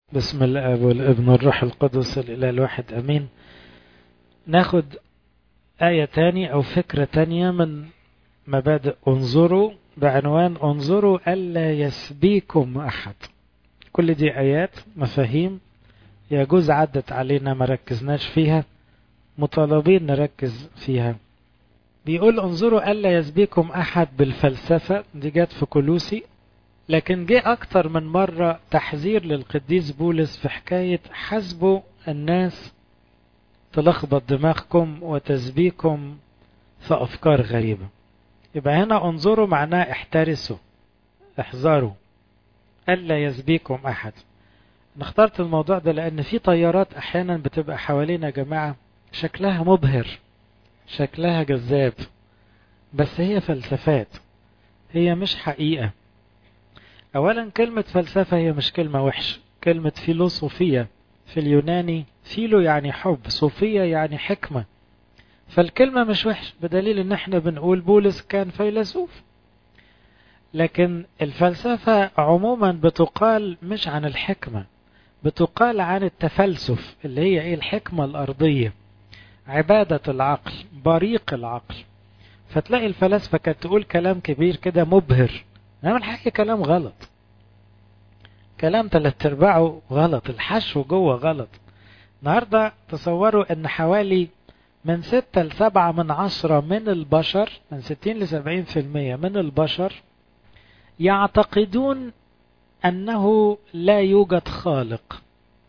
بسم الاب والابن والروح القدس الاله الواحد امين ناخد آية تاني أو فكرة تانية من مبادئ انظروا بعنوان انظروا ألا يسبيكم أحد كل دي آيات مفاهيم يجوز عدت علينا ما ركزناش فيها مطالبين نركز فيها بيقول انظروا ألا يسبيكم أحد بالفلسفة دي جت في كلوسي لكن جه أكتر من مرة تحذير للقديس بولس في حكاية حسبوا الناس تلخبط دماغكم وتسبيكم في أفكار غريبة يبقى هنا انظروا معناه احترسوا احذروا ألا يسبيكم أحد أنا اخترت الموضوع ده لأن في طيارات أحيانا بتبقى حوالينا يا جماعة شكلها مبهر شكلها جذاب بس هي فلسفات هي مش حقيقة أولا كلمة فلسفة هي مش كلمة وحش كلمة فيلوسوفية في اليوناني فيلو يعني حب صوفية يعني حكمة فالكلمة مش وحش بدليل ان احنا بنقول بولس كان فيلسوف لكن الفلسفة عموما بتقال مش عن الحكمة بتقال عن التفلسف اللي هي ايه الحكمة الأرضية عبادة العقل بريق العقل فتلاقي الفلاسفة كانت تقول كلام كبير كده مبهر انما الحقيقة كلام غلط كلام تلات ارباعه غلط الحشو جوه غلط النهاردة تصوروا ان حوالي من ستة لسبعة من عشرة من البشر من ستين لسبعين في المية من البشر يعتقدون انه لا يوجد خالق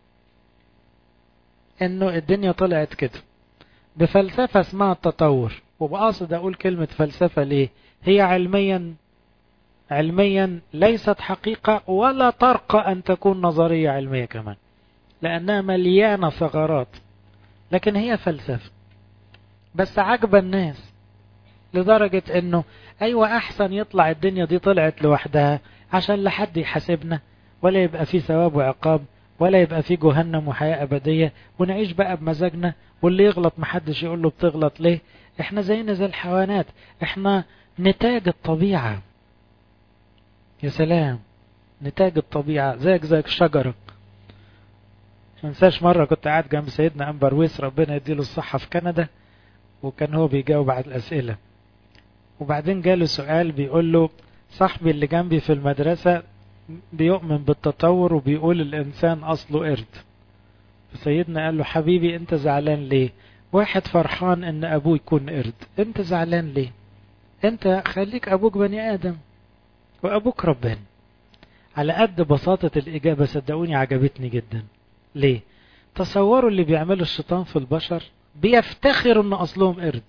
انه الدنيا طلعت كده بفلسفة اسمها التطور وبقصد اقول كلمة فلسفة ليه هي علميا علميا ليست حقيقة ولا ترقى أن تكون نظرية علمية كمان لأنها مليانة ثغرات لكن هي فلسفة بس عجب الناس لدرجة أنه أيوة أحسن يطلع الدنيا دي طلعت لوحدها عشان لا حد يحاسبنا ولا يبقى في ثواب وعقاب ولا يبقى في جهنم وحياة أبدية ونعيش بقى بمزاجنا واللي يغلط محدش يقول له بتغلط ليه احنا زينا زي الحيوانات احنا نتاج الطبيعة يا سلام نتاج الطبيعة زيك زيك الشجرة ما انساش مرة كنت قاعد جنب سيدنا أنبر ويس ربنا يديله الصحة في كندا وكان هو بيجاوب على الأسئلة وبعدين جاله سؤال بيقول له صاحبي اللي جنبي في المدرسة بيؤمن بالتطور وبيقول الإنسان أصله قرد سيدنا قال له حبيبي أنت زعلان ليه واحد فرحان أن أبوه يكون قرد أنت زعلان ليه أنت خليك أبوك بني آدم وأبوك ربنا على قد بساطة الإجابة صدقوني عجبتني جدا ليه تصوروا اللي بيعمله الشيطان في البشر بيفتخروا ان اصلهم قرد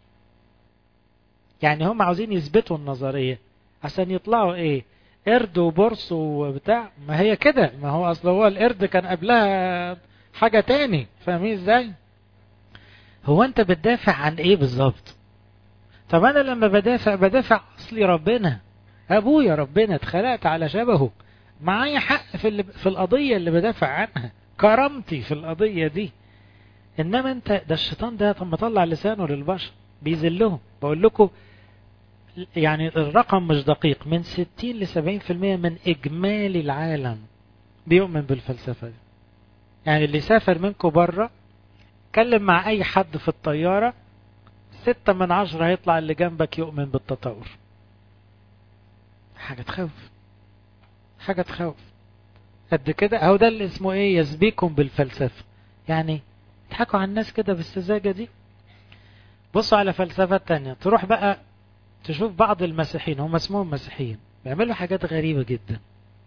يعني هم عاوزين يثبتوا النظرية عشان يطلعوا ايه قرد وبرص وبتاع ما هي كده ما هو اصل هو القرد كان قبلها حاجة تاني فاهمين ازاي هو انت بتدافع عن ايه بالظبط طب انا لما بدافع بدافع اصلي ربنا ابويا ربنا اتخلقت على شبهه معايا حق في, اللي في القضية اللي بدافع عنها كرامتي في القضية دي انما انت ده الشيطان ده طب مطلع لسانه للبشر بيذلهم بقول لكم يعني الرقم مش دقيق من 60 ل 70% من اجمالي العالم بيؤمن بالفلسفة دي يعني اللي سافر منكم بره كلم مع اي حد في الطيارة ستة من عشرة هيطلع اللي جنبك يؤمن بالتطور حاجة تخوف حاجة تخوف قد كده اهو ده اللي اسمه ايه يسبيكم بالفلسفة يعني تضحكوا على الناس كده بالسذاجة دي بصوا على فلسفة تانية تروح بقى تشوف بعض المسيحيين هم اسمهم مسيحيين بيعملوا حاجات غريبة جدا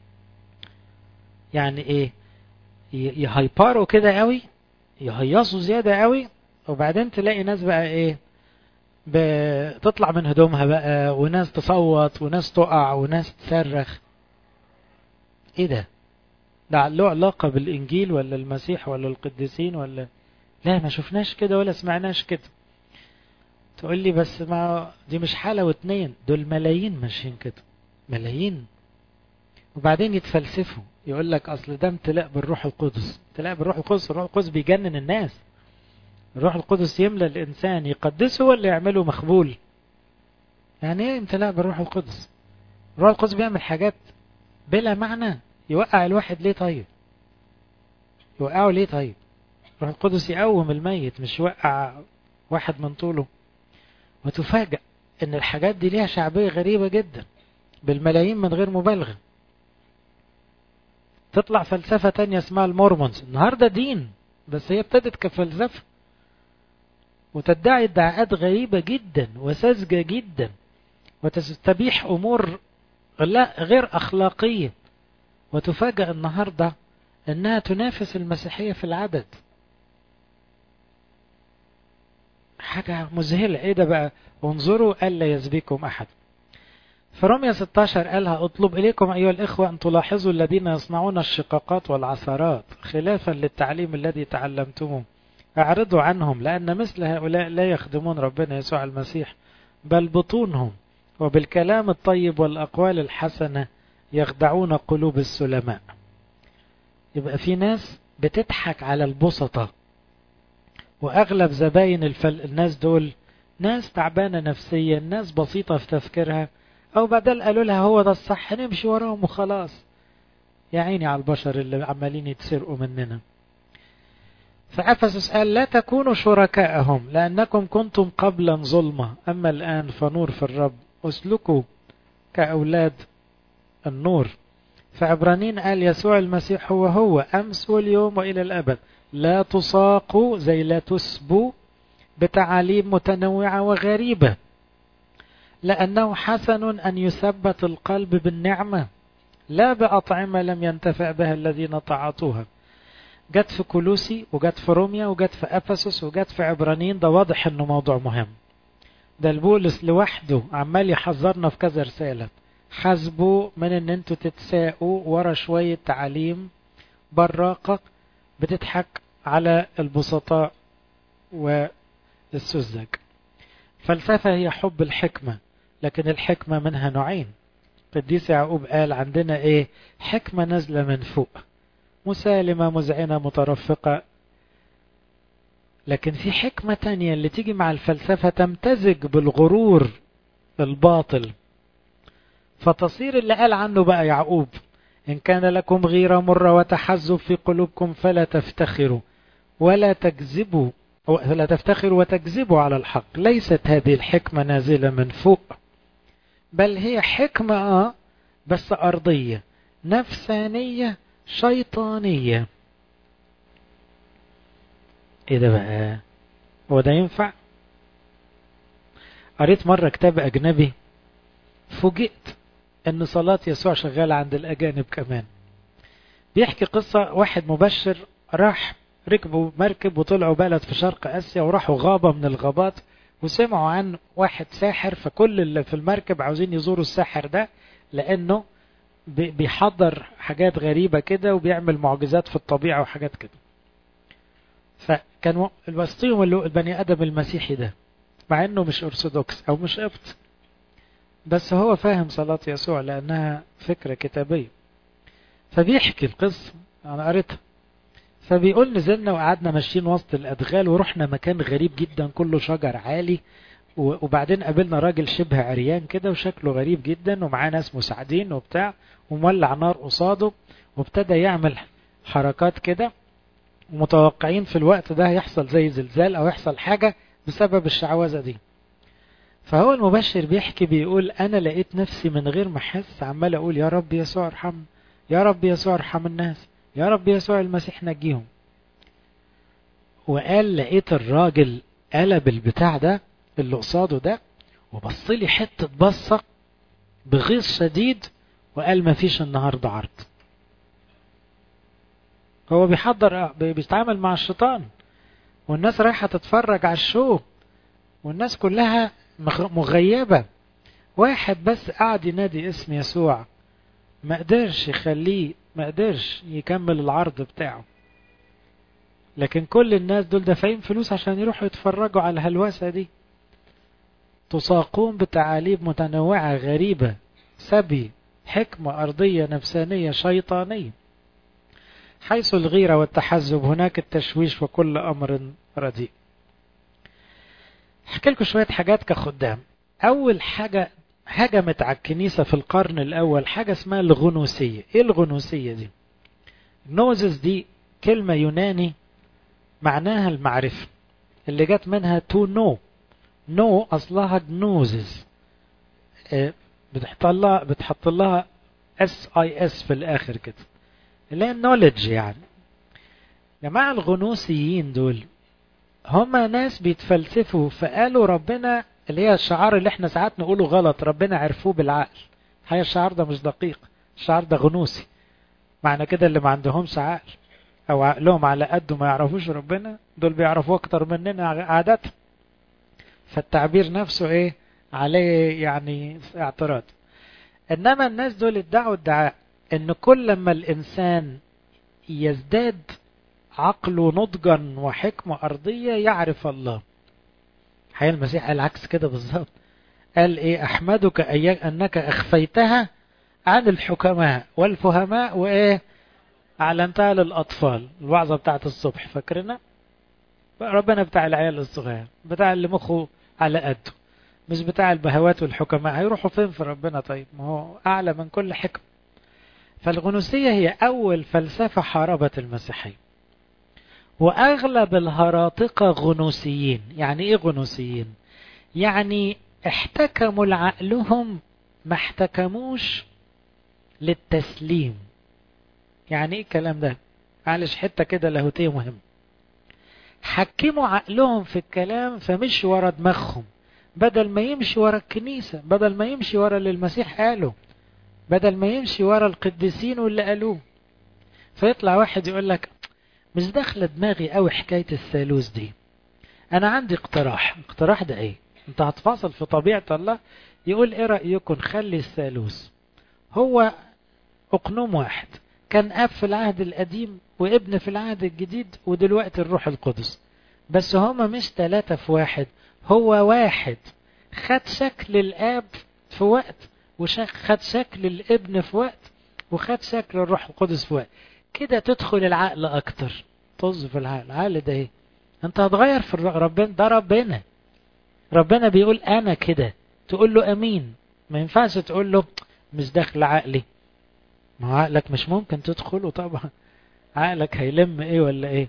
يعني ايه يهيبروا كده قوي يهيصوا زيادة قوي وبعدين تلاقي ناس بقى ايه بتطلع من هدومها بقى وناس تصوت وناس تقع وناس تصرخ ايه ده ده له علاقة بالانجيل ولا المسيح ولا القديسين ولا لا ما شفناش كده ولا سمعناش كده تقول لي بس ما دي مش حالة واتنين دول ملايين ماشيين كده ملايين وبعدين يتفلسفوا يقول لك اصل ده امتلاء بالروح القدس امتلاء بالروح القدس الروح القدس بيجنن الناس الروح القدس يملى الإنسان يقدسه ولا يعمله مخبول يعني ايه امتلاء بالروح القدس الروح القدس بيعمل حاجات بلا معنى يوقع الواحد ليه طيب يوقعوا ليه طيب روح القدس يقوم الميت مش يوقع واحد من طوله وتفاجأ ان الحاجات دي ليها شعبية غريبة جدا بالملايين من غير مبالغة تطلع فلسفة تانية اسمها المورمونز النهاردة دين بس هي ابتدت كفلسفة وتدعي ادعاءات غريبة جدا وساذجة جدا وتستبيح أمور لا غير أخلاقية وتفاجأ النهاردة أنها تنافس المسيحية في العدد حاجة مذهلة ايه ده بقى انظروا ألا يسبيكم أحد في رمية 16 قالها اطلب إليكم أيها الإخوة أن تلاحظوا الذين يصنعون الشقاقات والعثرات خلافا للتعليم الذي تعلمتموه اعرضوا عنهم لأن مثل هؤلاء لا يخدمون ربنا يسوع المسيح بل بطونهم وبالكلام الطيب والأقوال الحسنة يخدعون قلوب السلماء يبقى في ناس بتضحك على البسطة وأغلب زباين الفل... الناس دول ناس تعبانة نفسيا ناس بسيطة في تفكيرها أو بدل قالوا لها هو ده الصح نمشي وراهم وخلاص يا عيني على البشر اللي عمالين يتسرقوا مننا فأفسس قال لا تكونوا شركاءهم لأنكم كنتم قبلا ظلمة أما الآن فنور في الرب اسلكوا كأولاد النور فعبرانين قال يسوع المسيح هو هو أمس واليوم وإلى الأبد لا تساقوا زي لا تسبوا بتعاليم متنوعة وغريبة لأنه حسن أن يثبت القلب بالنعمة لا بأطعمة لم ينتفع بها الذين تعاطوها جت في كولوسي وجت في روميا وجت في أفسس وجت في عبرانيين ده واضح انه موضوع مهم ده البولس لوحده عمال يحذرنا في كذا رسالة حاسبوا من ان انتوا تتساقوا ورا شوية تعاليم براقة بتضحك على البسطاء والسذج فلسفة هي حب الحكمة لكن الحكمة منها نوعين قديس يعقوب قال عندنا ايه حكمة نازلة من فوق مسالمة مذعنة مترفقة لكن في حكمة تانية اللي تيجي مع الفلسفة تمتزج بالغرور الباطل فتصير اللي قال عنه بقى يعقوب إن كان لكم غيرة مرة وتحزب في قلوبكم فلا تفتخروا ولا تكذبوا ولا تفتخروا وتكذبوا على الحق ليست هذه الحكمة نازلة من فوق بل هي حكمة آه بس أرضية نفسانية شيطانية ايه ده بقى هو ده ينفع قريت مرة كتاب أجنبي فوجئت ان صلاة يسوع شغالة عند الأجانب كمان بيحكي قصة واحد مبشر راح ركبوا مركب وطلعوا بلد في شرق آسيا وراحوا غابة من الغابات وسمعوا عن واحد ساحر فكل اللي في المركب عاوزين يزوروا الساحر ده لأنه بيحضر حاجات غريبة كده وبيعمل معجزات في الطبيعة وحاجات كده فكان وسطهم البني آدم المسيحي ده مع انه مش ارثوذكس او مش قبط بس هو فاهم صلاة يسوع لانها فكرة كتابية فبيحكي القصة انا قريتها فبيقول نزلنا وقعدنا ماشيين وسط الادغال ورحنا مكان غريب جدا كله شجر عالي وبعدين قابلنا راجل شبه عريان كده وشكله غريب جدا ومعاه ناس مساعدين وبتاع ومولع نار قصاده وابتدى يعمل حركات كده ومتوقعين في الوقت ده يحصل زي زلزال او يحصل حاجة بسبب الشعوذة دي فهو المبشر بيحكي بيقول انا لقيت نفسي من غير ما احس عمال اقول يا رب يسوع ارحم يا رب يسوع ارحم الناس يا رب يسوع المسيح نجيهم وقال لقيت الراجل قلب البتاع ده اللي قصاده ده وبص لي حتة بصة بغيظ شديد وقال ما فيش النهاردة عرض هو بيحضر بيتعامل مع الشيطان والناس رايحة تتفرج على الشو والناس كلها مغيبة واحد بس قاعد ينادي اسم يسوع ما قدرش يخليه ما قدرش يكمل العرض بتاعه لكن كل الناس دول دافعين فلوس عشان يروحوا يتفرجوا على الهلوسة دي تساقون بتعاليم متنوعة غريبة سبي حكمة أرضية نفسانية شيطانية حيث الغيرة والتحزب هناك التشويش وكل أمر رديء احكي لكم شوية حاجات كخدام أول حاجة هجمت على الكنيسة في القرن الأول حاجة اسمها الغنوسية إيه الغنوسية دي؟ النوزس دي كلمة يوناني معناها المعرفة اللي جت منها to know know أصلها جنوزز بتحط لها بتحط لها اس اي اس في الاخر كده اللي هي knowledge يعني جماعة الغنوصيين دول هما ناس بيتفلسفوا فقالوا ربنا اللي هي الشعار اللي احنا ساعات نقوله غلط ربنا عرفوه بالعقل هي الشعار ده مش دقيق الشعار ده غنوصي معنى كده اللي ما عندهمش عقل او عقلهم على قده ما يعرفوش ربنا دول بيعرفوه اكتر مننا عادة فالتعبير نفسه ايه عليه يعني اعتراض انما الناس دول ادعوا ادعاء ان كل لما الانسان يزداد عقله نضجا وحكمة أرضية يعرف الله حقيقة المسيح قال عكس كده بالظبط قال ايه احمدك انك اخفيتها عن الحكماء والفهماء وايه اعلنتها للاطفال الوعظه بتاعت الصبح فاكرنا ربنا بتاع العيال الصغير بتاع اللي مخه على قده مش بتاع البهوات والحكماء هيروحوا فين في ربنا طيب ما هو اعلى من كل حكم فالغنوصيه هي اول فلسفه حاربت المسيحيه واغلب الهراطقه غنوصيين يعني ايه غنوصيين يعني احتكموا لعقلهم ما احتكموش للتسليم يعني ايه الكلام ده معلش حته كده لاهوتيه مهم حكموا عقلهم في الكلام فمشي ورا دماغهم بدل ما يمشي ورا الكنيسه بدل ما يمشي ورا اللي المسيح قاله بدل ما يمشي ورا القديسين واللي قالوه فيطلع واحد يقول لك مش داخله دماغي قوي حكايه الثالوث دي انا عندي اقتراح اقتراح ده ايه انت هتفاصل في طبيعه الله يقول ايه رايكم نخلي الثالوث هو اقنوم واحد كان اب في العهد القديم وابن في العهد الجديد ودلوقتي الروح القدس بس هما مش ثلاثة في واحد هو واحد خد شكل الاب في وقت وخد شكل الابن في وقت وخد شكل الروح القدس في وقت كده تدخل العقل اكتر طز في العقل العقل ده ايه انت هتغير في ربنا ده ربنا ربنا بيقول انا كده تقول له امين ما ينفعش تقول له مش داخل عقلي ما عقلك مش ممكن تدخله طبعا عقلك هيلم ايه ولا ايه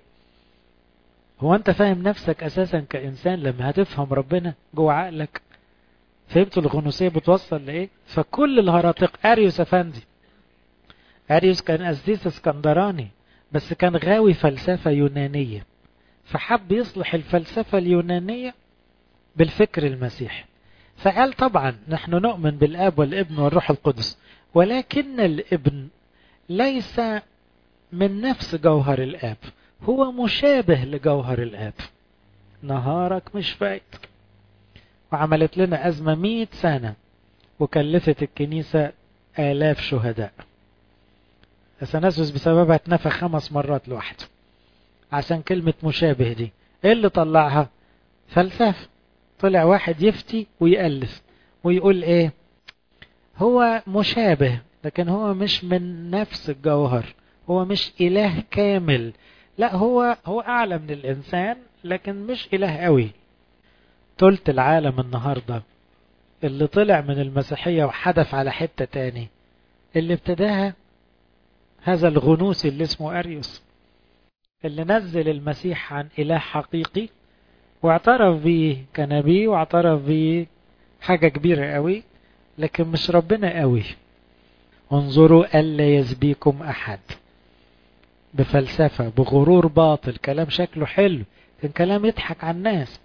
هو انت فاهم نفسك اساسا كانسان لما هتفهم ربنا جوه عقلك فهمتوا الغنوصيه بتوصل لايه فكل الهراطق اريوس افندي اريوس كان قسيس اسكندراني بس كان غاوي فلسفه يونانيه فحب يصلح الفلسفه اليونانيه بالفكر المسيحي فقال طبعا نحن نؤمن بالاب والابن والروح القدس ولكن الابن ليس من نفس جوهر الاب هو مشابه لجوهر الاب نهارك مش فايت وعملت لنا أزمة مئة سنة وكلفت الكنيسة آلاف شهداء أثناسوس بسببها اتنفى خمس مرات لوحده عشان كلمة مشابه دي ايه اللي طلعها فلسفة طلع واحد يفتي ويألف ويقول ايه هو مشابه لكن هو مش من نفس الجوهر هو مش إله كامل لا هو هو أعلى من الإنسان لكن مش إله قوي تلت العالم النهاردة اللي طلع من المسيحية وحدف على حتة تاني اللي ابتداها هذا الغنوسي اللي اسمه أريوس اللي نزل المسيح عن إله حقيقي واعترف بيه كنبي واعترف بيه حاجة كبيرة قوي لكن مش ربنا قوي انظروا ألا يسبيكم أحد بفلسفة بغرور باطل كلام شكله حلو كان كلام يضحك على الناس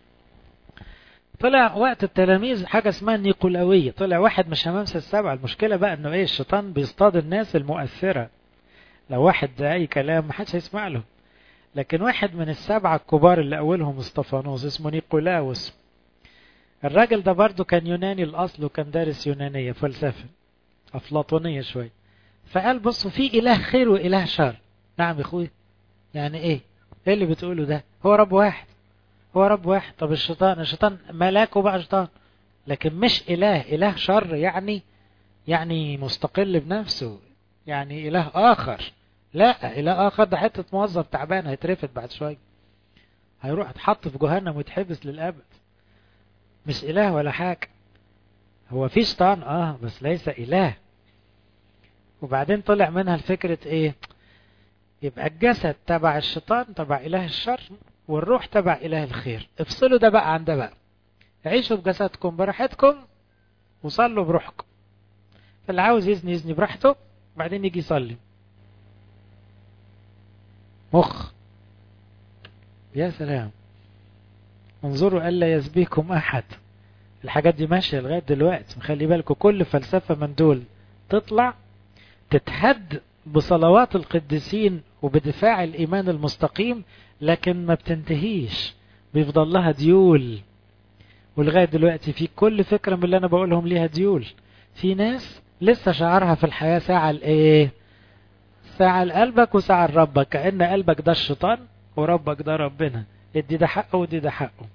طلع وقت التلاميذ حاجة اسمها النيقولاوية طلع واحد مش همامسة السبعة المشكلة بقى انه ايه الشيطان بيصطاد الناس المؤثرة لو واحد ده اي كلام محدش هيسمع له لكن واحد من السبعة الكبار اللي اولهم اسطفانوس اسمه نيقولاوس الراجل ده برضه كان يوناني الاصل وكان دارس يونانية فلسفة افلاطونية شوية فقال بصوا في اله خير واله شر نعم يا اخوي يعني ايه ايه اللي بتقوله ده هو رب واحد هو رب واحد طب الشيطان الشيطان ملاك وبقى شيطان لكن مش اله اله شر يعني يعني مستقل بنفسه يعني اله اخر لا اله اخر ده حته موظف تعبان هيترفد بعد شويه هيروح يتحط في جهنم ويتحبس للابد مش اله ولا حاجه هو في شيطان اه بس ليس اله وبعدين طلع منها الفكره ايه يبقى الجسد تبع الشيطان تبع إله الشر والروح تبع إله الخير افصلوا ده بقى عن ده بقى عيشوا بجسدكم براحتكم وصلوا بروحكم فاللي عاوز يزني يزني براحته بعدين يجي يصلي مخ يا سلام انظروا ألا يسبيكم أحد الحاجات دي ماشية لغاية دلوقتي خلي بالكم كل فلسفة من دول تطلع تتهد بصلوات القديسين وبدفاع الإيمان المستقيم لكن ما بتنتهيش بيفضل لها ديول ولغاية دلوقتي في كل فكرة من اللي أنا بقولهم ليها ديول في ناس لسه شعارها في الحياة ساعة الإيه ساعة لقلبك وساعة لربك كأن قلبك ده الشيطان وربك ده ربنا ادي ده حقه ودي ده حقه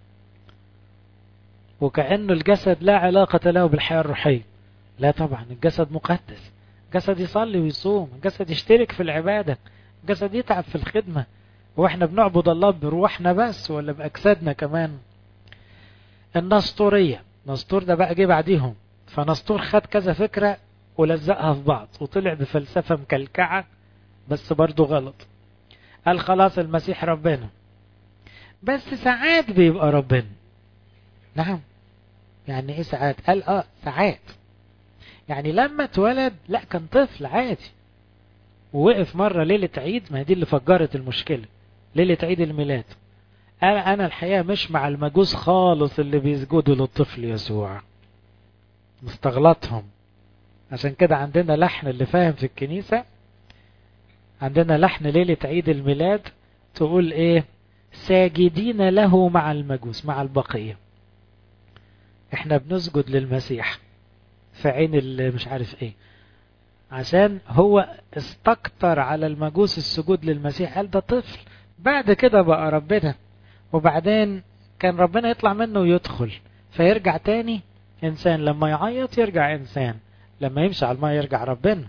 وكأنه الجسد لا علاقة له بالحياة الروحية لا طبعا الجسد مقدس الجسد يصلي ويصوم الجسد يشترك في العبادة الجسد يتعب في الخدمة واحنا بنعبد الله بروحنا بس ولا بأجسادنا كمان النسطورية نسطور ده بقى جه بعديهم فنسطور خد كذا فكرة ولزقها في بعض وطلع بفلسفة مكلكعة بس برضو غلط قال خلاص المسيح ربنا بس ساعات بيبقى ربنا نعم يعني ايه ساعات قال اه ساعات يعني لما اتولد لا كان طفل عادي ووقف مرة ليلة عيد ما هي دي اللي فجرت المشكلة ليلة عيد الميلاد أنا أنا الحقيقة مش مع المجوس خالص اللي بيسجدوا للطفل يسوع مستغلطهم عشان كده عندنا لحن اللي فاهم في الكنيسة عندنا لحن ليلة عيد الميلاد تقول ايه ساجدين له مع المجوس مع البقية احنا بنسجد للمسيح في عين اللي مش عارف ايه عشان هو استكتر على المجوس السجود للمسيح قال ده طفل بعد كده بقى ربنا وبعدين كان ربنا يطلع منه ويدخل فيرجع تاني انسان لما يعيط يرجع انسان لما يمشي على الماء يرجع ربنا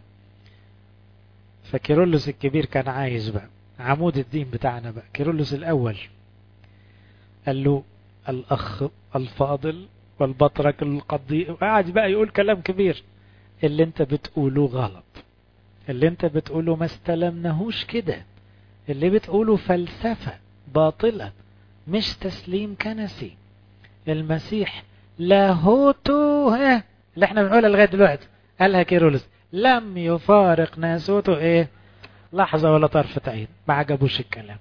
فكيرلس الكبير كان عايش بقى عمود الدين بتاعنا بقى كيرلس الاول قال له الاخ الفاضل والبطرك القضي قاعد بقى يقول كلام كبير اللي انت بتقوله غلط اللي انت بتقوله ما استلمناهوش كده اللي بتقوله فلسفة باطلة مش تسليم كنسي المسيح لاهوته ها اللي احنا بنقولها لغاية دلوقتي قالها كيرولس لم يفارق ناسوته ايه لحظة ولا طرفة عين ما عجبوش الكلام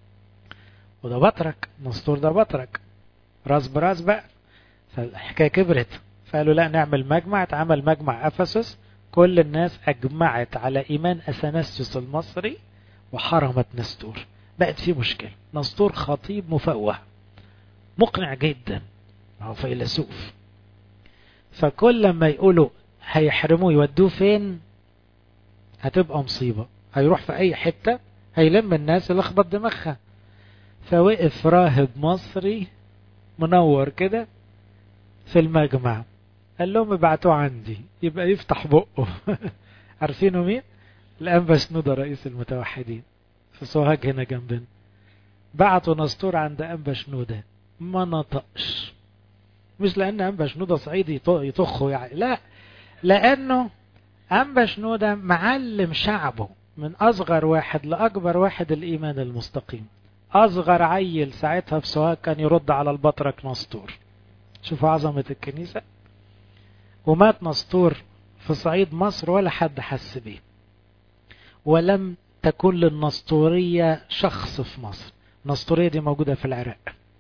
وده بطرك نسطور ده بطرك راس براس بقى فالحكاية كبرت فقالوا لا نعمل مجمع اتعمل مجمع أفسس كل الناس أجمعت على إيمان أثناسيوس المصري وحرمت نستور بقت في مشكلة نسطور خطيب مفوه مقنع جدا هو فيلسوف فكل لما يقولوا هيحرموه يودوه فين هتبقى مصيبة هيروح في أي حتة هيلم الناس يلخبط دماغها فوقف راهب مصري منور كده في المجمع قال لهم ابعتوه عندي يبقى يفتح بقه عارفينه مين الأنبا شنودة رئيس المتوحدين في سوهاج هنا جنبنا بعتوا نسطور عند أنبا شنودة ما نطقش مش لأن أنبا شنودة صعيدي يطخه يعني لا لأنه أنبا شنودة معلم شعبه من أصغر واحد لأكبر واحد الإيمان المستقيم أصغر عيل ساعتها في سوهاج كان يرد على البطرك نسطور شوفوا عظمة الكنيسة ومات نسطور في صعيد مصر ولا حد حس بيه ولم تكن للنسطورية شخص في مصر النسطورية دي موجودة في العراق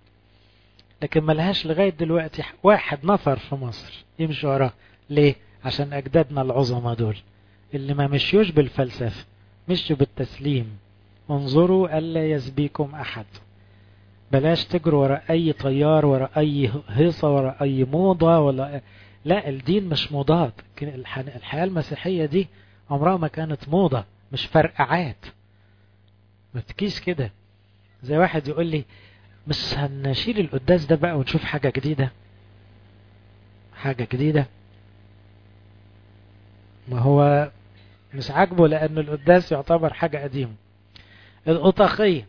لكن ملهاش لغاية دلوقتي واحد نفر في مصر يمشي وراه ليه عشان أجدادنا العظمى دول اللي ما مشيوش بالفلسفة مشوا بالتسليم انظروا ألا يسبيكم أحد بلاش تجروا ورا أي طيار ورا أي هيصة ورا أي موضة ولا لا الدين مش موضات الحياة المسيحية دي عمرها ما كانت موضة مش فرقعات ما تكيش كده زي واحد يقول لي مش هنشيل القداس ده بقى ونشوف حاجة جديدة حاجة جديدة ما هو مش عاجبه لأن القداس يعتبر حاجة قديمة الأطاقية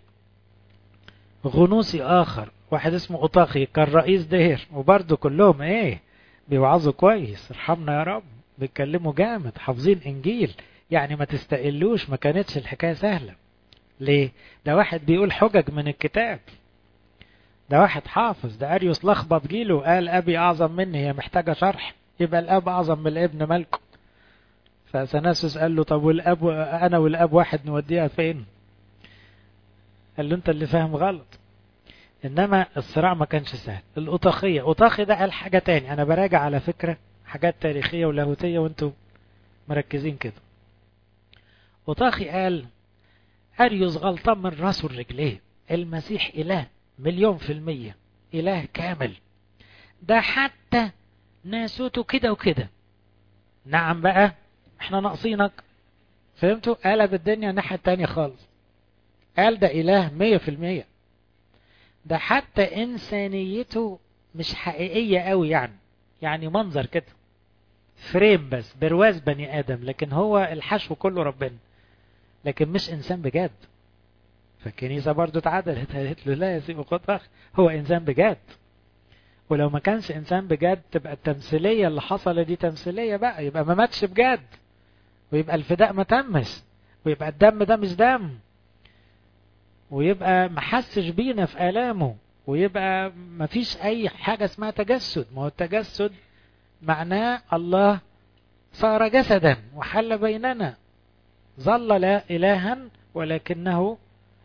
غنوصي آخر واحد اسمه أطاقي كان رئيس دير وبرضه كلهم إيه بيوعظوا كويس ارحمنا يا رب بيتكلموا جامد حافظين إنجيل يعني ما تستقلوش ما كانتش الحكاية سهلة ليه ده واحد بيقول حجج من الكتاب ده واحد حافظ ده أريوس لخبط جيله قال أبي أعظم مني هي محتاجة شرح يبقى الأب أعظم من الابن مالكم فسناسوس قال له طب والأب أنا والأب واحد نوديها فين قال له أنت اللي فاهم غلط إنما الصراع ما كانش سهل الأطاخية أطاخي ده قال حاجة تاني أنا براجع على فكرة حاجات تاريخية ولاهوتية وانتوا مركزين كده أطاخي قال أريوس غلطان من راسه لرجليه المسيح إله مليون في المية إله كامل ده حتى ناسوته كده وكده نعم بقى احنا ناقصينك فهمتوا قلب الدنيا الناحية التانية خالص قال ده إله مية في المية ده حتى إنسانيته مش حقيقية قوي يعني يعني منظر كده فريم بس برواز بني آدم لكن هو الحشو كله ربنا لكن مش إنسان بجد فالكنيسة برضو اتعدلت قالت له لا يا سيدي قطخ هو إنسان بجد ولو ما كانش إنسان بجد تبقى التمثيلية اللي حصلت دي تمثيلية بقى يبقى ما ماتش بجد ويبقى الفداء ما تمش ويبقى الدم ده مش دم ويبقى ما حسش بينا في آلامه ويبقى ما فيش أي حاجة اسمها تجسد ما هو التجسد معناه الله صار جسدا وحل بيننا ظل لا إلها ولكنه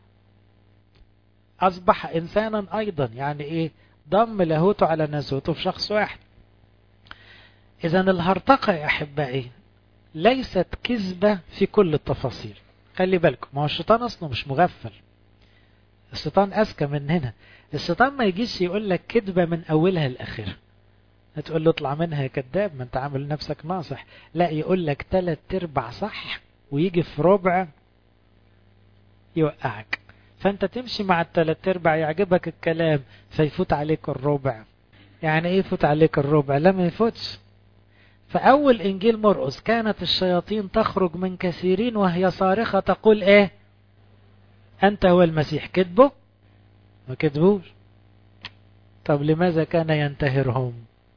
أصبح إنسانا أيضا يعني إيه ضم لاهوته على ناسوته في شخص واحد إذا الهرطقة يا أحبائي ليست كذبة في كل التفاصيل خلي بالكم ما هو الشيطان أصله مش مغفل الشيطان أذكى مننا الشيطان ما يجيش يقول لك كذبة من أولها لآخرها هتقول له اطلع منها يا كذاب ما انت عامل نفسك ناصح لا يقول لك ثلاث ارباع صح ويجي في ربع يوقعك فانت تمشي مع الثلاث ارباع يعجبك الكلام فيفوت عليك الربع يعني ايه يفوت عليك الربع لا ما يفوتش فأول إنجيل مرقس كانت الشياطين تخرج من كثيرين وهي صارخة تقول إيه أنت هو المسيح كذبه ما كذبوش طب لماذا كان ينتهرهم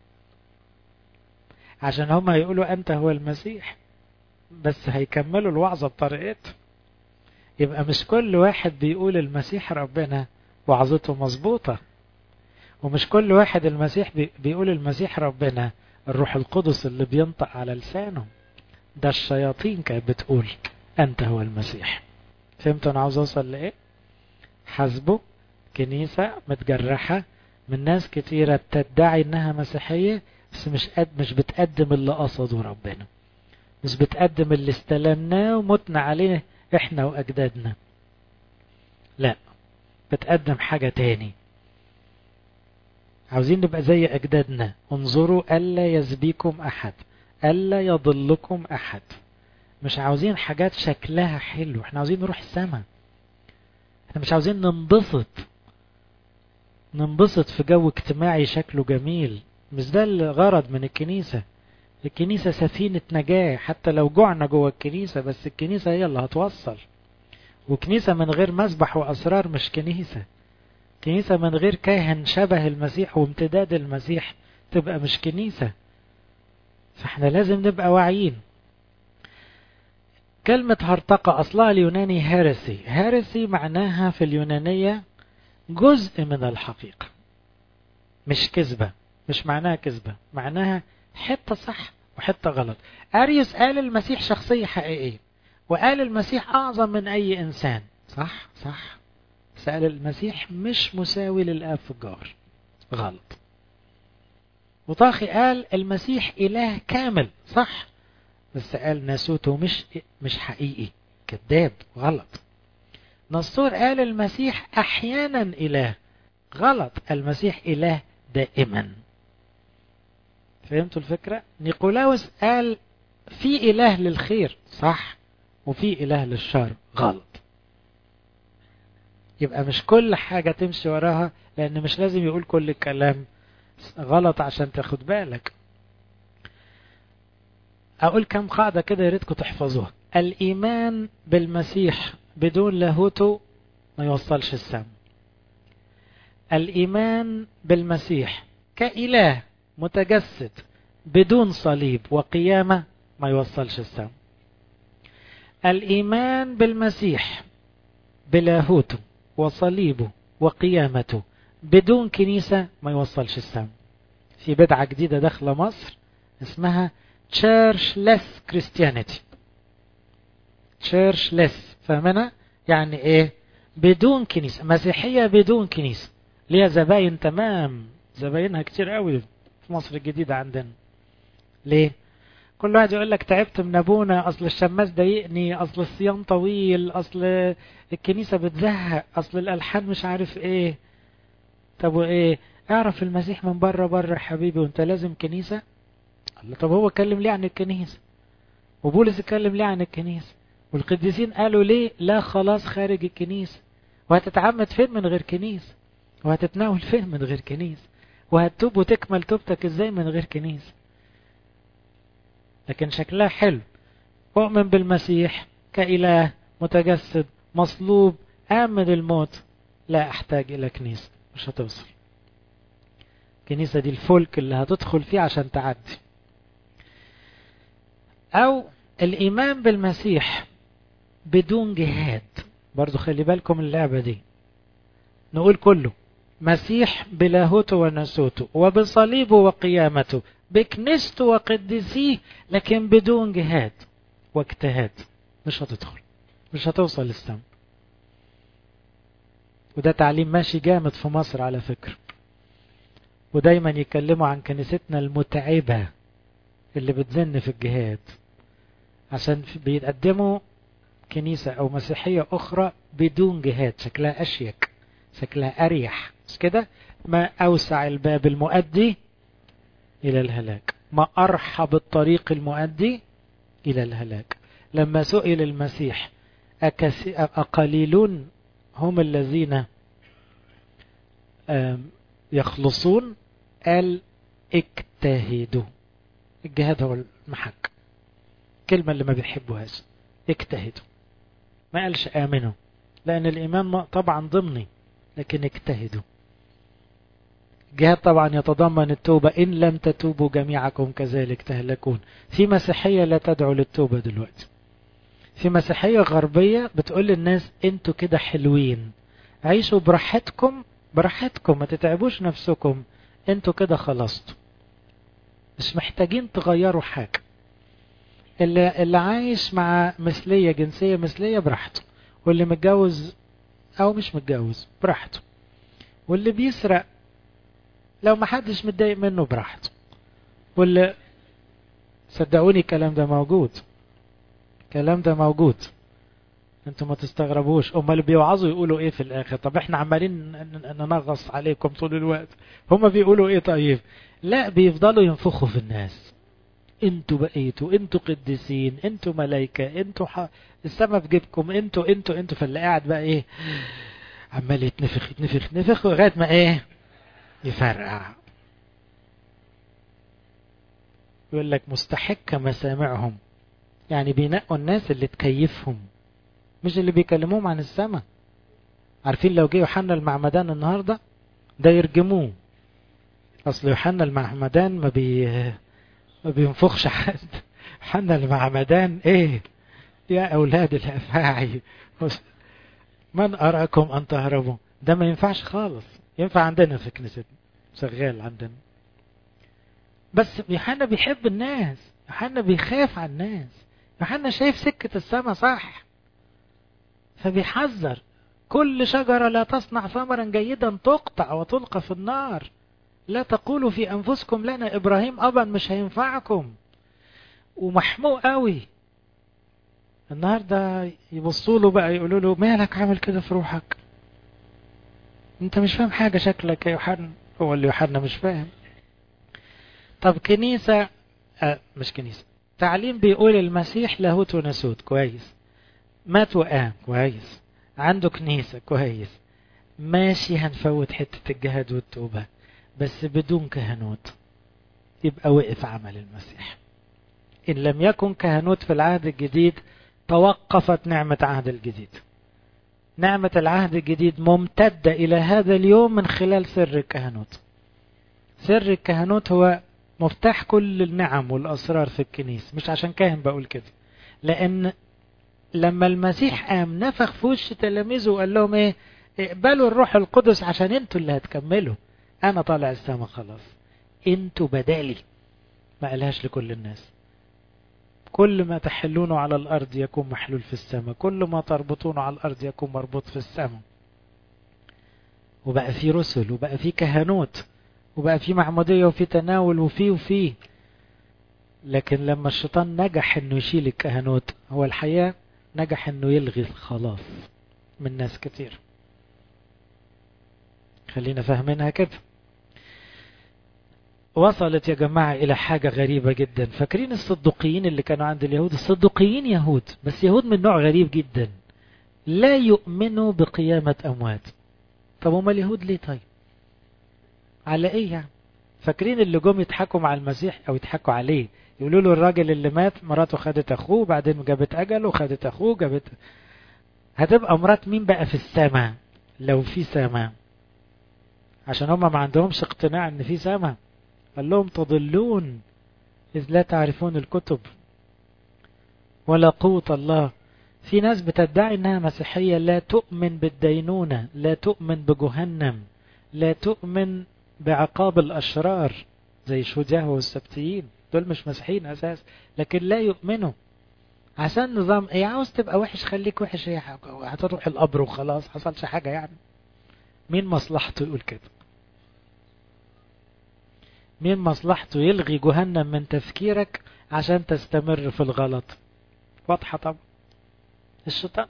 عشان هم يقولوا أنت هو المسيح بس هيكملوا الوعظة بطريقته يبقى مش كل واحد بيقول المسيح ربنا وعظته مظبوطة ومش كل واحد المسيح بيقول المسيح ربنا الروح القدس اللي بينطق على لسانه ده الشياطين كانت بتقول أنت هو المسيح فهمت أنا عاوز أوصل لإيه حسبه كنيسة متجرحة من ناس كتيرة تدعي إنها مسيحية بس مش قد مش بتقدم اللي قصده ربنا مش بتقدم اللي استلمناه ومتنا عليه احنا واجدادنا لا بتقدم حاجة تاني عاوزين نبقى زي اجدادنا انظروا الا يسبيكم احد الا يضلكم احد مش عاوزين حاجات شكلها حلو احنا عاوزين نروح السما احنا مش عاوزين ننبسط ننبسط في جو اجتماعي شكله جميل مش ده الغرض من الكنيسة الكنيسة سفينة نجاة حتى لو جوعنا جوه الكنيسة بس الكنيسة هي اللي هتوصل وكنيسة من غير مسبح وأسرار مش كنيسة كنيسة من غير كاهن شبه المسيح وامتداد المسيح تبقى مش كنيسة فاحنا لازم نبقى واعيين كلمة هرطقة أصلها اليوناني هارسي هارسي معناها في اليونانية جزء من الحقيقة مش كذبة مش معناها كذبة معناها حتة صح وحتة غلط أريوس قال المسيح شخصية حقيقية وقال المسيح أعظم من أي إنسان صح صح سأل المسيح مش مساوي للآب في الجار غلط وطاخي قال المسيح إله كامل صح بس قال ناسوته مش مش حقيقي كذاب غلط نصور قال المسيح أحيانا إله غلط المسيح إله دائما فهمتوا الفكرة نيقولاوس قال في إله للخير صح وفي إله للشر غلط يبقى مش كل حاجة تمشي وراها لأن مش لازم يقول كل الكلام غلط عشان تاخد بالك أقول كم قاعدة كده يا ريتكم تحفظوها الإيمان بالمسيح بدون لاهوته ما يوصلش السم الإيمان بالمسيح كإله متجسد بدون صليب وقيامة ما يوصلش السم الإيمان بالمسيح بلاهوته وصليبه وقيامته بدون كنيسة ما يوصلش السماء في بدعة جديدة داخلة مصر اسمها churchless Christianity churchless فاهمنا يعني ايه بدون كنيسة مسيحية بدون كنيسة ليها زباين تمام زباينها كتير قوي في مصر الجديدة عندنا ليه كل واحد يقول لك تعبت من ابونا اصل الشماس ضايقني اصل الصيام طويل اصل الكنيسة بتزهق اصل الالحان مش عارف ايه طب وايه اعرف المسيح من بره بره حبيبي وانت لازم كنيسة قال طب هو اتكلم ليه عن الكنيسة وبولس اتكلم ليه عن الكنيسة والقديسين قالوا ليه لا خلاص خارج الكنيسة وهتتعمد فين من غير كنيسة وهتتناول فين من غير كنيسة وهتتوب وتكمل توبتك ازاي من غير كنيسة لكن شكلها حلو أؤمن بالمسيح كإله متجسد مصلوب آمن الموت لا أحتاج إلى كنيسة مش هتوصل الكنيسة دي الفلك اللي هتدخل فيه عشان تعدي أو الإيمان بالمسيح بدون جهاد برضو خلي بالكم اللعبة دي نقول كله مسيح بلاهوته ونسوته وبصليبه وقيامته بكنيسته وقدسيه لكن بدون جهاد واجتهاد مش هتدخل مش هتوصل للسما وده تعليم ماشي جامد في مصر على فكرة ودايما يتكلموا عن كنيستنا المتعبة اللي بتزن في الجهاد عشان بيقدموا كنيسة أو مسيحية أخرى بدون جهاد شكلها أشيك شكلها أريح مش كده ما أوسع الباب المؤدي إلى الهلاك ما أرحب الطريق المؤدي إلى الهلاك لما سئل المسيح أقليلون هم الذين يخلصون قال اجتهدوا الجهاد هو المحك كلمة اللي ما بيحبوهاش اجتهدوا ما قالش آمنوا لأن الإيمان طبعا ضمني لكن اجتهدوا الجهاد طبعا يتضمن التوبة إن لم تتوبوا جميعكم كذلك تهلكون في مسيحية لا تدعو للتوبة دلوقتي في مسيحية غربية بتقول للناس انتوا كده حلوين عيشوا براحتكم براحتكم ما تتعبوش نفسكم انتوا كده خلصتوا مش محتاجين تغيروا حاجة اللي, اللي عايش مع مثلية جنسية مثلية براحته واللي متجوز او مش متجوز براحته واللي بيسرق لو ما حدش متضايق منه براحته واللي صدقوني الكلام ده موجود الكلام ده موجود انتوا ما تستغربوش امال اللي بيوعظوا يقولوا ايه في الاخر طب احنا عمالين ننغص عليكم طول الوقت هما بيقولوا ايه طيب لا بيفضلوا ينفخوا في الناس انتوا بقيتوا انتوا قديسين انتوا ملايكة انتوا ح... السما في جيبكم انتوا انتوا انتوا فاللي قاعد بقى ايه عمال يتنفخ يتنفخ يتنفخ لغايه ما ايه يفرقع يقول لك مستحق مسامعهم يعني بينقوا الناس اللي تكيفهم مش اللي بيكلموهم عن السماء عارفين لو جه يوحنا المعمدان النهارده ده يرجموه اصل يوحنا المعمدان ما بي ما بينفخش حد يوحنا المعمدان ايه يا اولاد الافاعي من اراكم ان تهربوا ده ما ينفعش خالص ينفع عندنا في كنيستنا شغال عندنا بس يوحنا بيحب الناس يوحنا بيخاف على الناس يوحنا شايف سكة السماء صح فبيحذر كل شجرة لا تصنع ثمرا جيدا تقطع وتلقى في النار لا تقولوا في أنفسكم لنا إبراهيم أبا مش هينفعكم ومحموق قوي النهاردة يبصوا له بقى يقولوا له مالك عامل كده في روحك انت مش فاهم حاجة شكلك يا يوحنا هو اللي يوحنا مش فاهم طب كنيسة آه مش كنيسة تعليم بيقول المسيح لاهوت وناسوت كويس مات وقام كويس عنده كنيسة كويس ماشي هنفوت حتة الجهاد والتوبة بس بدون كهنوت يبقى وقف عمل المسيح إن لم يكن كهنوت في العهد الجديد توقفت نعمة عهد الجديد نعمة العهد الجديد ممتدة إلى هذا اليوم من خلال سر الكهنوت سر الكهنوت هو مفتاح كل النعم والأسرار في الكنيسة مش عشان كاهن بقول كده لأن لما المسيح قام نفخ في وش تلاميذه وقال لهم ايه اقبلوا الروح القدس عشان انتوا اللي هتكملوا انا طالع السما خلاص انتوا بدالي ما قالهاش لكل الناس كل ما تحلونه على الارض يكون محلول في السماء كل ما تربطونه على الارض يكون مربوط في السماء وبقى في رسل وبقى في كهنوت وبقى في معمودية وفي تناول وفي وفي لكن لما الشيطان نجح انه يشيل الكهنوت هو الحقيقة نجح انه يلغي الخلاص من ناس كتير خلينا فاهمينها كده وصلت يا جماعة إلى حاجة غريبة جدا فاكرين الصدقيين اللي كانوا عند اليهود الصدقيين يهود بس يهود من نوع غريب جدا لا يؤمنوا بقيامة أموات طب هما اليهود ليه طيب على ايه يعني فاكرين اللي جم يضحكوا مع المسيح او يضحكوا عليه يقولوا له الراجل اللي مات مراته خدت اخوه بعدين جابت اجله وخدت اخوه جابت هتبقى مرات مين بقى في السماء لو في سماء عشان هما ما عندهمش اقتناع ان في سماء قال لهم تضلون اذ لا تعرفون الكتب ولا قوة الله في ناس بتدعي انها مسيحية لا تؤمن بالدينونة لا تؤمن بجهنم لا تؤمن بعقاب الأشرار زي شجاه والسبتيين دول مش مسيحيين أساس لكن لا يؤمنوا عشان نظام ايه عاوز تبقى وحش خليك وحش ايه هتروح القبر وخلاص حصلش حاجة يعني مين مصلحته يقول كده مين مصلحته يلغي جهنم من تفكيرك عشان تستمر في الغلط واضحة طبعا الشيطان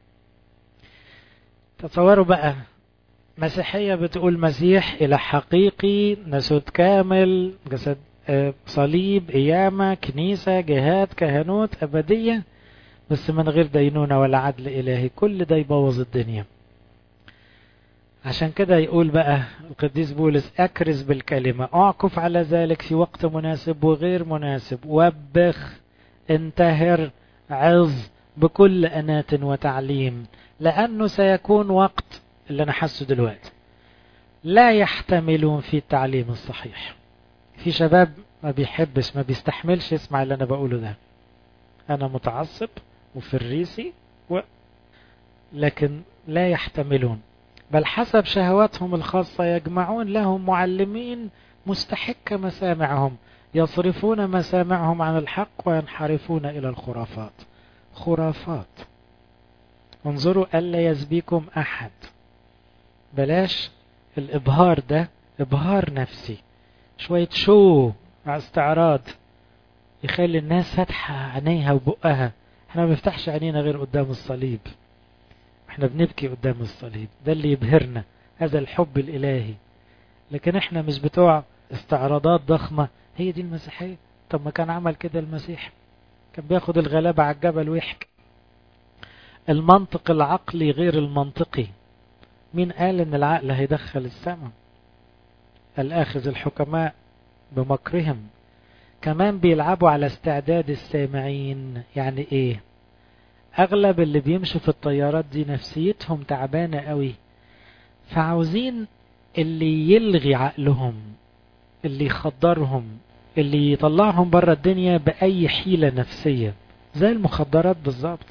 تصوروا بقى مسيحية بتقول مسيح إلى حقيقي نسود كامل جسد صليب قيامة كنيسة جهاد كهنوت أبدية بس من غير دينونة ولا عدل إلهي كل ده يبوظ الدنيا عشان كده يقول بقى القديس بولس أكرز بالكلمة أعكف على ذلك في وقت مناسب وغير مناسب وبخ انتهر عظ بكل أنات وتعليم لأنه سيكون وقت اللي أنا حاسه دلوقتي لا يحتملون في التعليم الصحيح في شباب ما بيحبش ما بيستحملش يسمع اللي أنا بقوله ده أنا متعصب وفريسي و... لكن لا يحتملون بل حسب شهواتهم الخاصة يجمعون لهم معلمين مستحك مسامعهم يصرفون مسامعهم عن الحق وينحرفون إلى الخرافات خرافات انظروا ألا يسبيكم أحد بلاش الإبهار ده إبهار نفسي شوية شو مع استعراض يخلي الناس فاتحة عينيها وبقها احنا ما بنفتحش عينينا غير قدام الصليب احنا بنبكي قدام الصليب ده اللي يبهرنا هذا الحب الإلهي لكن احنا مش بتوع استعراضات ضخمة هي دي المسيحية طب ما كان عمل كده المسيح كان بياخد الغلابة على الجبل ويحكي المنطق العقلي غير المنطقي مين قال ان العقل هيدخل السماء الآخذ الحكماء بمكرهم كمان بيلعبوا على استعداد السامعين يعني ايه اغلب اللي بيمشوا في الطيارات دي نفسيتهم تعبانة قوي فعاوزين اللي يلغي عقلهم اللي يخدرهم اللي يطلعهم بره الدنيا بأي حيلة نفسية زي المخدرات بالظبط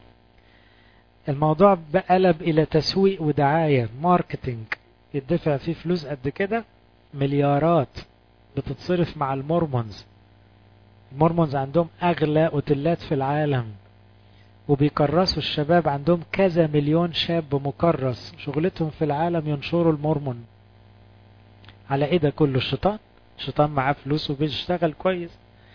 الموضوع بقلب إلى تسويق ودعاية ماركتينج يدفع فيه فلوس قد كده مليارات بتتصرف مع المورمونز المورمونز عندهم أغلى أوتيلات في العالم وبيكرسوا الشباب عندهم كذا مليون شاب مكرس شغلتهم في العالم ينشروا المورمون على ايه ده كله الشيطان الشيطان معاه فلوس وبيشتغل كويس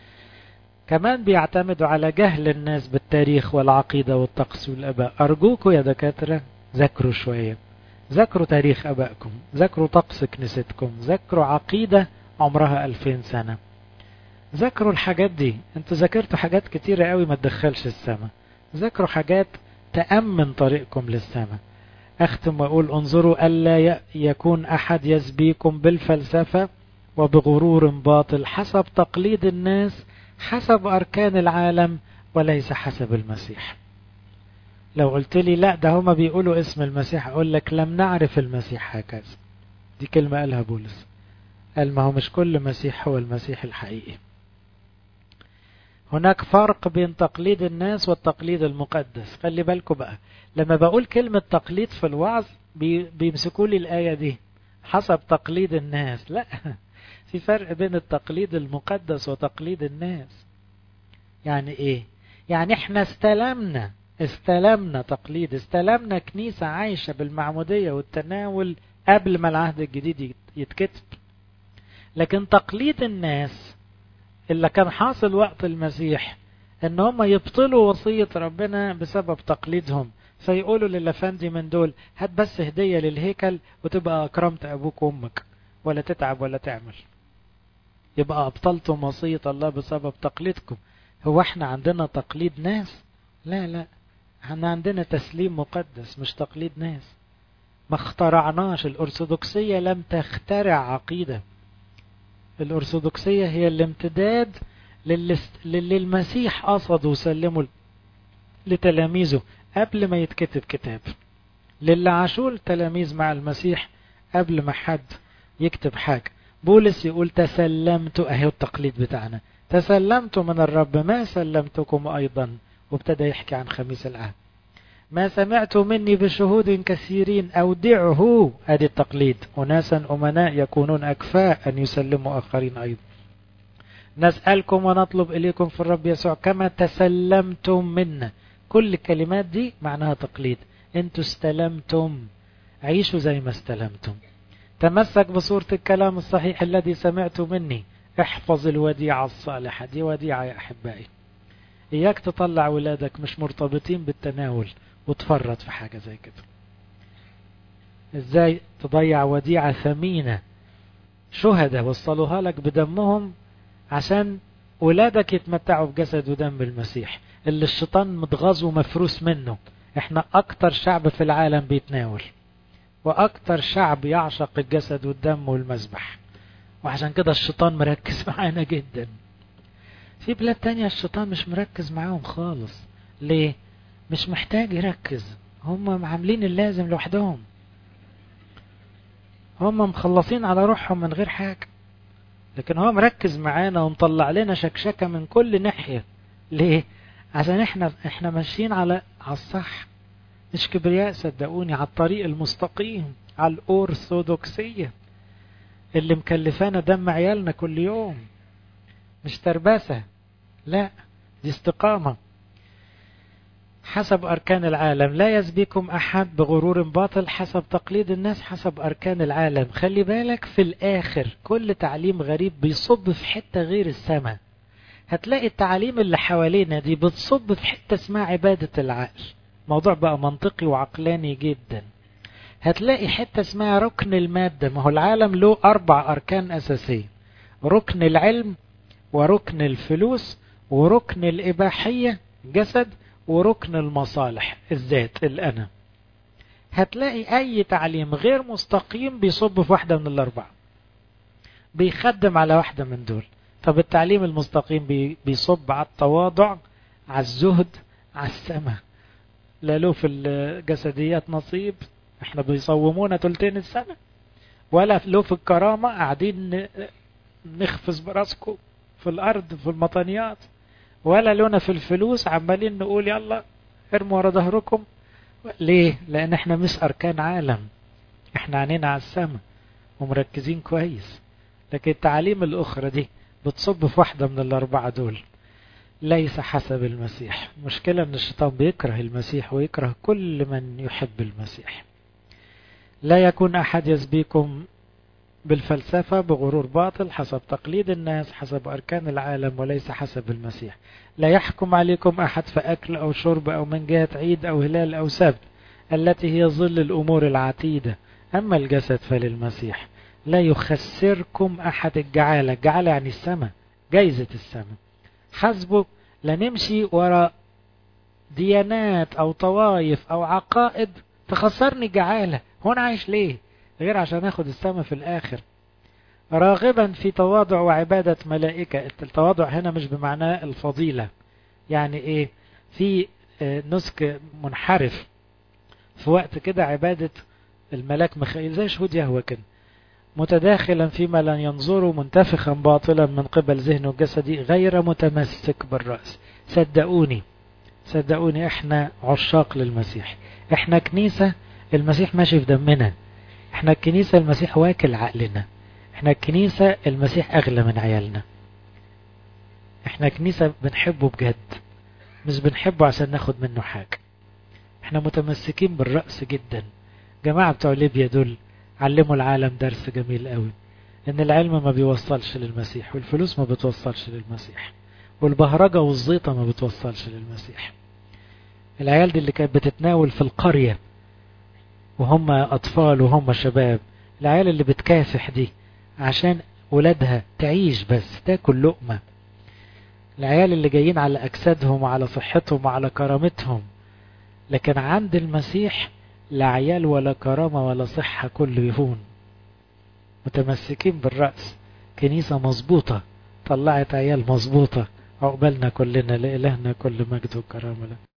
كمان بيعتمدوا على جهل الناس بالتاريخ والعقيدة والطقس والأباء أرجوكوا يا دكاترة ذاكروا شوية ذاكروا تاريخ أبائكم ذاكروا طقس كنيستكم ذاكروا عقيدة عمرها ألفين سنة ذاكروا الحاجات دي انتوا ذاكرتوا حاجات كتيرة قوي ما تدخلش السماء ذاكروا حاجات تأمن طريقكم للسماء أختم وأقول انظروا ألا يكون أحد يسبيكم بالفلسفة وبغرور باطل حسب تقليد الناس حسب أركان العالم وليس حسب المسيح لو قلت لي لا ده هما بيقولوا اسم المسيح أقول لك لم نعرف المسيح هكذا دي كلمة قالها بولس قال ما هو مش كل مسيح هو المسيح الحقيقي هناك فرق بين تقليد الناس والتقليد المقدس خلي بالكم بقى لما بقول كلمة تقليد في الوعظ بيمسكوا لي الآية دي حسب تقليد الناس لا في فرق بين التقليد المقدس وتقليد الناس يعني ايه يعني احنا استلمنا استلمنا تقليد استلمنا كنيسة عايشة بالمعمودية والتناول قبل ما العهد الجديد يتكتب لكن تقليد الناس اللي كان حاصل وقت المسيح ان هم يبطلوا وصية ربنا بسبب تقليدهم فيقولوا للافندي من دول هات بس هدية للهيكل وتبقى اكرمت ابوك وامك ولا تتعب ولا تعمل يبقى ابطلتم وصية الله بسبب تقليدكم هو احنا عندنا تقليد ناس لا لا احنا عندنا تسليم مقدس مش تقليد ناس ما اخترعناش الارثوذكسية لم تخترع عقيدة الارثوذكسية هي الامتداد للي المسيح قصد وسلمه لتلاميذه قبل ما يتكتب كتاب للي عاشوا التلاميذ مع المسيح قبل ما حد يكتب حاجة بولس يقول تسلمت اهي التقليد بتاعنا تسلمت من الرب ما سلمتكم ايضا وابتدى يحكي عن خميس العهد ما سمعت مني بشهود كثيرين أودعه هذه التقليد أناسا أمناء يكونون أكفاء أن يسلموا آخرين أيضا نسألكم ونطلب إليكم في الرب يسوع كما تسلمتم منا كل الكلمات دي معناها تقليد انتوا استلمتم عيشوا زي ما استلمتم تمسك بصورة الكلام الصحيح الذي سمعت مني احفظ الوديعة الصالحة دي وديعة يا أحبائي إياك تطلع ولادك مش مرتبطين بالتناول وتفرط في حاجة زي كده ازاي تضيع وديعة ثمينة شهداء وصلوها لك بدمهم عشان ولادك يتمتعوا بجسد ودم المسيح اللي الشيطان متغاظ ومفروس منه احنا اكتر شعب في العالم بيتناول واكتر شعب يعشق الجسد والدم والمذبح وعشان كده الشيطان مركز معانا جدا في بلاد تانية الشيطان مش مركز معاهم خالص ليه مش محتاج يركز هم عاملين اللازم لوحدهم هم مخلصين على روحهم من غير حاجة لكن هو مركز معانا ومطلع لنا شكشكة من كل ناحية ليه عشان احنا احنا ماشيين على على الصح مش كبرياء صدقوني على الطريق المستقيم على الأورثوذكسية اللي مكلفانا دم عيالنا كل يوم مش ترباسة لا دي استقامة حسب أركان العالم لا يسبيكم أحد بغرور باطل حسب تقليد الناس حسب أركان العالم خلي بالك في الآخر كل تعليم غريب بيصب في حتة غير السماء هتلاقي التعاليم اللي حوالينا دي بتصب في حتة اسمها عبادة العقل موضوع بقى منطقي وعقلاني جدا هتلاقي حتة اسمها ركن المادة ما هو العالم له أربع أركان أساسية ركن العلم وركن الفلوس وركن الإباحية جسد وركن المصالح الذات الأنا هتلاقي أي تعليم غير مستقيم بيصب في واحدة من الأربعة بيخدم على واحدة من دول طب التعليم المستقيم بيصب على التواضع على الزهد على السماء لا له في الجسديات نصيب احنا بيصومونا تلتين السنة ولا له في الكرامة قاعدين نخفز براسكم في الأرض في المطانيات ولا لنا في الفلوس عمالين نقول يلا ارموا ورا ظهركم ليه لان احنا مش اركان عالم احنا عينينا على السماء ومركزين كويس لكن التعاليم الاخرى دي بتصب في واحدة من الاربعة دول ليس حسب المسيح مشكلة ان الشيطان بيكره المسيح ويكره كل من يحب المسيح لا يكون احد يسبيكم بالفلسفة بغرور باطل حسب تقليد الناس حسب أركان العالم وليس حسب المسيح لا يحكم عليكم أحد في أكل أو شرب أو من جهة عيد أو هلال أو سبت التي هي ظل الأمور العتيدة أما الجسد فللمسيح لا يخسركم أحد الجعالة الجعالة يعني السماء جايزة السماء حسبه لا نمشي وراء ديانات أو طوائف أو عقائد تخسرني جعالة هون عايش ليه غير عشان اخد السماء في الاخر راغبا في تواضع وعبادة ملائكة التواضع هنا مش بمعنى الفضيلة يعني ايه في نسك منحرف في وقت كده عبادة الملاك مخيل زي شهود يهوى كده متداخلا فيما لا ينظر منتفخا باطلا من قبل ذهنه الجسدي غير متمسك بالرأس صدقوني صدقوني احنا عشاق للمسيح احنا كنيسة المسيح ماشي في دمنا احنا الكنيسة المسيح واكل عقلنا احنا الكنيسة المسيح اغلى من عيالنا احنا كنيسة بنحبه بجد مش بنحبه عشان ناخد منه حاجة احنا متمسكين بالرأس جدا جماعة بتوع ليبيا دول علموا العالم درس جميل قوي ان العلم ما بيوصلش للمسيح والفلوس ما بتوصلش للمسيح والبهرجة والزيطة ما بتوصلش للمسيح العيال دي اللي كانت بتتناول في القرية وهم أطفال وهم شباب العيال اللي بتكافح دي عشان ولادها تعيش بس تاكل لقمة العيال اللي جايين على أجسادهم وعلى صحتهم وعلى كرامتهم لكن عند المسيح لا عيال ولا كرامة ولا صحة كله يهون متمسكين بالرأس كنيسة مظبوطة طلعت عيال مظبوطة عقبالنا كلنا لإلهنا كل مجد وكرامة له